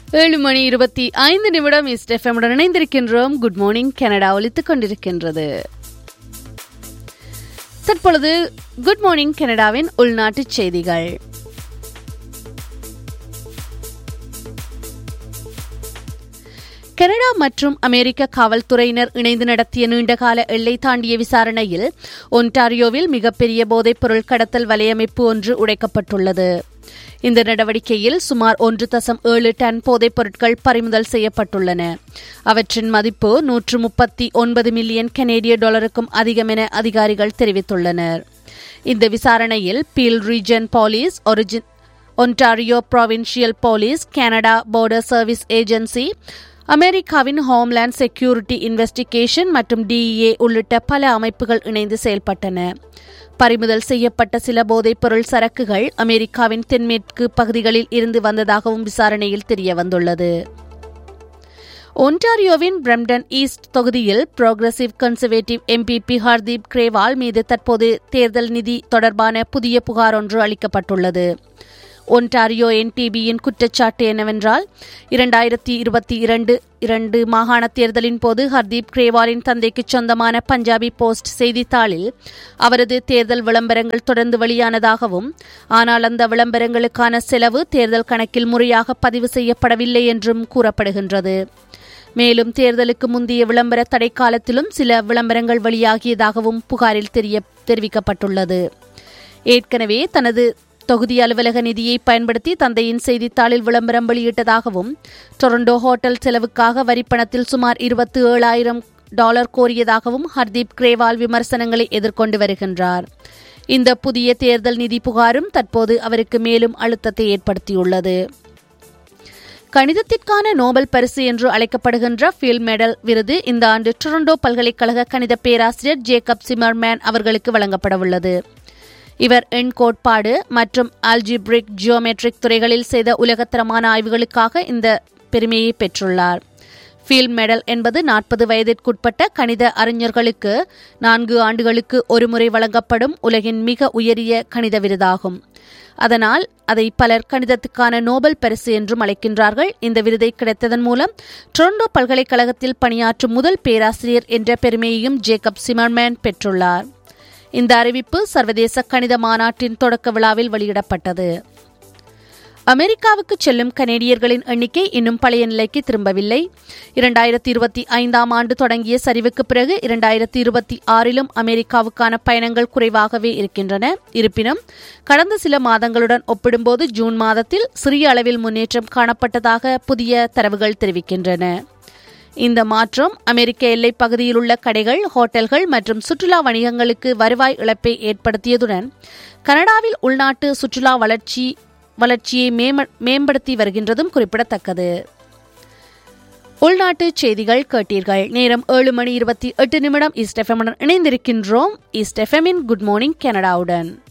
ஏழு மணி இருபத்தி ஐந்து நிமிடம் இஸ்ட் எஃப்எம்முடன் இணைந்திருக்கின்றோம் குட் மார்னிங் கனடா ஒலித்துக் கொண்டிருக்கின்றது தற்பொழுது குட் மார்னிங் கனடாவின் உள்நாட்டுச் செய்திகள் கனடா மற்றும் அமெரிக்க காவல்துறையினர் இணைந்து நடத்திய நீண்டகால எல்லை தாண்டிய விசாரணையில் ஒன்டாரியோவில் மிகப்பெரிய போதைப்பொருள் கடத்தல் வலையமைப்பு ஒன்று உடைக்கப்பட்டுள்ளது இந்த நடவடிக்கையில் சுமார் ஒன்று தசம் ஏழு டன் போதைப் பொருட்கள் பறிமுதல் செய்யப்பட்டுள்ளன அவற்றின் மதிப்பு நூற்று முப்பத்தி ஒன்பது மில்லியன் கனேடிய டாலருக்கும் அதிகம் என அதிகாரிகள் தெரிவித்துள்ளனர் இந்த விசாரணையில் Peel Region police origin Ontario provincial police Canada border service agency அமெரிக்காவின் ஹோம்லேண்ட் செக்யூரிட்டி இன்வெஸ்டிகேஷன் மற்றும் டிஇஏ உள்ளிட்ட பல அமைப்புகள் இணைந்து செயல்பட்டன பறிமுதல் செய்யப்பட்ட சில போதைப்பொருள் சரக்குகள் அமெரிக்காவின் தென்மேற்கு பகுதிகளில் இருந்து வந்ததாகவும் விசாரணையில் தெரியவந்துள்ளது ஒன்டாரியோவின் பிரம்டன் ஈஸ்ட் தொகுதியில் progressive conservative MPP Hardeep Grewal மீது தற்போது தேர்தல் நிதி தொடர்பான புதிய புகார் ஒன்று அளிக்கப்பட்டுள்ளது ஒன்டாரியோ என்பிபியின் குற்றச்சாட்டு என்னவென்றால் இரண்டாயிரத்தி இருபத்தி இரண்டு இரண்டு மாகாண தேர்தலின் போது ஹர்தீப் கிரேவாலின் தந்தைக்கு சொந்தமான பஞ்சாபி போஸ்ட் செய்தித்தாளில் அவரது தேர்தல் விளம்பரங்கள் தொடர்ந்து வெளியானதாகவும் ஆனால் அந்த விளம்பரங்களுக்கான செலவு தேர்தல் கணக்கில் முறையாக பதிவு செய்யப்படவில்லை என்றும் கூறப்படுகின்றது மேலும் தேர்தலுக்கு முந்தைய விளம்பர தடை காலத்திலும் சில விளம்பரங்கள் வெளியாகியதாகவும் புகாரில் தெரிய தெரிவிக்கப்பட்டுள்ளது ஏற்கனவே தனது தொகுதி அலுவலக நிதியை பயன்படுத்தி தந்தையின் செய்தித்தாளில் விளம்பரம் வெளியிட்டதாகவும் டொரண்டோ ஹோட்டல் செலவுக்காக வரிப்பணத்தில் சுமார் இருபத்தி ஏழாயிரம் டாலர் கோரியதாகவும் ஹர்தீப் கிரேவால் விமர்சனங்களை எதிர்கொண்டு வருகின்றார் இந்த புதிய தேர்தல் நிதி புகாரும் தற்போது அவருக்கு மேலும் அழுத்தத்தை ஏற்படுத்தியுள்ளது கணிதத்திற்கான நோபல் பரிசு என்று அழைக்கப்படுகின்ற ஃபீல் மெடல் விருது இந்த ஆண்டு டொரண்டோ பல்கலைக்கழக கணித பேராசிரியர் ஜேக்கப் சிமர்மேன் அவர்களுக்கு வழங்கப்படவுள்ளது இவர் எண் கோட்பாடு மற்றும் ஆல்ஜிப்ரிக் ஜியோமெட்ரிக் துறைகளில் செய்த உலகத்தரமான ஆய்வுகளுக்காக இந்த பெருமையை பெற்றுள்ளார் ஃபீல்ட் மெடல் என்பது நாற்பது வயதிற்குட்பட்ட கணித அறிஞர்களுக்கு நான்கு ஆண்டுகளுக்கு ஒருமுறை வழங்கப்படும் உலகின் மிக உயரிய கணித விருதாகும் அதனால் அதை பலர் கணிதத்துக்கான நோபல் பரிசு என்றும் அழைக்கின்றார்கள் இந்த விருதை கிடைத்ததன் மூலம் டொரண்டோ பல்கலைக்கழகத்தில் பணியாற்றும் முதல் பேராசிரியர் என்ற பெருமையையும் ஜேக்கப் சிமர்மேன் பெற்றுள்ளார் இந்த அறிவிப்பு சர்வதேச கணித மாநாட்டின் தொடக்க விழாவில் வெளியிடப்பட்டது அமெரிக்காவுக்கு செல்லும் கனேடியர்களின் எண்ணிக்கை இன்னும் பழைய நிலைக்கு திரும்பவில்லை இரண்டாயிரத்தி இருபத்தி ஐந்தாம் ஆண்டு தொடங்கிய சரிவுக்கு பிறகு இரண்டாயிரத்தி இருபத்தி ஆறிலும் அமெரிக்காவுக்கான பயணங்கள் குறைவாகவே இருக்கின்றன இருப்பினும் கடந்த சில மாதங்களுடன் ஒப்பிடும்போது ஜூன் மாதத்தில் சிறிய அளவில் முன்னேற்றம் காணப்பட்டதாக புதிய தரவுகள் தெரிவிக்கின்றன இந்த மாற்றம் அமெரிக்க எல்லை பகுதியில் உள்ள கடைகள் ஹோட்டல்கள் மற்றும் சுற்றுலா வணிகங்களுக்கு வருவாய் இழப்பை ஏற்படுத்தியதுடன் கனடாவில் உள்நாட்டு சுற்றுலா வளர்ச்சி வளர்ச்சியை மேம்படுத்தி வருகின்றதும் குறிப்பிடத்தக்கது உள்நாட்டு செய்திகள் கேட்டீர்கள் நேரம் ஏழு மணி இருபத்தி எட்டு நிமிடம் ஈஸ்ட் எஃப்எம்முடன் இணைந்திருக்கின்றோம் ஈஸ்ட் எஃப்எம்மின் குட் மார்னிங் கனடாவுடன்